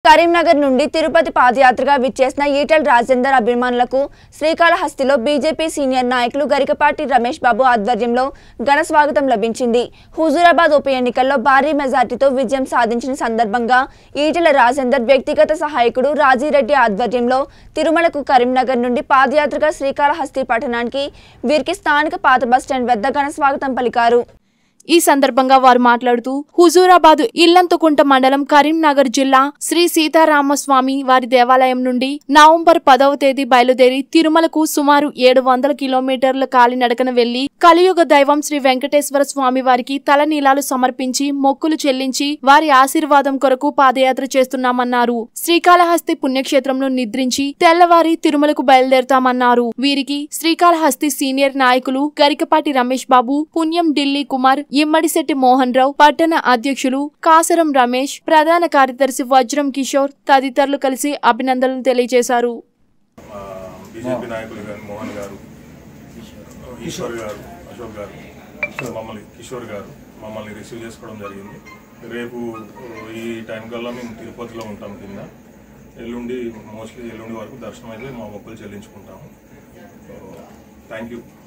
కరీంనగర్ నుండి తిరుపతి పాదయాత్రగా విచ్చేసిన ఈటెల్ రాజేందర్ అభిమానులకు శ్రీకాళహస్తిలో బీజేపీ సీనియర్ నాయకులు గరికపాటి రమేష్ బాబు ఆధ్వర్యంలో ఘన స్వాగతం లభించింది హుజూరాబాద్ ఉప ఎన్నికల్లో భారీ మెజార్టీతో విజయం సాధించిన సందర్భంగా ఈటెల రాజేందర్ వ్యక్తిగత సహాయకుడు రాజీరెడ్డి ఆధ్వర్యంలో తిరుమలకు కరీంనగర్ నుండి పాదయాత్రగా శ్రీకాళహస్తి పట్టణానికి వీరికి స్థానిక పాత బస్టాండ్ వద్ద ఘన స్వాగతం పలికారు ఈ సందర్భంగా వారు మాట్లాడుతూ హుజూరాబాద్ ఇల్లంతకుంట మండలం కరీంనగర్ జిల్లా శ్రీ సీతారామస్వామి వారి దేవాలయం నుండి నవంబర్ పదవ తేదీ బయలుదేరి తిరుమలకు సుమారు ఏడు వందల కిలోమీటర్ల కాలినడకన వెళ్లి కలియుగ దైవం శ్రీ వెంకటేశ్వర స్వామి వారికి తలనీలాలు సమర్పించి మొక్కులు చెల్లించి వారి ఆశీర్వాదం కొరకు పాదయాత్ర చేస్తున్నామన్నారు శ్రీకాళహస్తి పుణ్యక్షేత్రంలో నిద్రించి తెల్లవారి తిరుమలకు బయలుదేరతామన్నారు వీరికి శ్రీకాళహస్తి సీనియర్ నాయకులు గరికపాటి రమేష్ బాబు పుణ్యం ఢిల్లీ కుమార్ ఇమ్మడిశెట్టి మోహన్ రావు పట్టణ అధ్యక్షులు కాసరం రమేష్ ప్రధాన కార్యదర్శి వజ్రం కిషోర్ తదితరులు కలిసి అభినందనలు తెలియజేశారు మా బీజేపీ నాయకులు గారు మోహన్ గారు ఈశ్వర్ గారు అశోక్ గారు మమ్మల్ని కిషోర్ గారు మమ్మల్ని రిసీవ్ చేసుకోవడం జరిగింది రేపు ఈ టైం కల్లా మేము తిరుపతిలో ఉంటాం కింద ఎల్లుండి మోస్ట్లీ ఎల్లుండి వరకు దర్శనం అయితే మా మొక్కులు చెల్లించుకుంటాము థ్యాంక్ యూ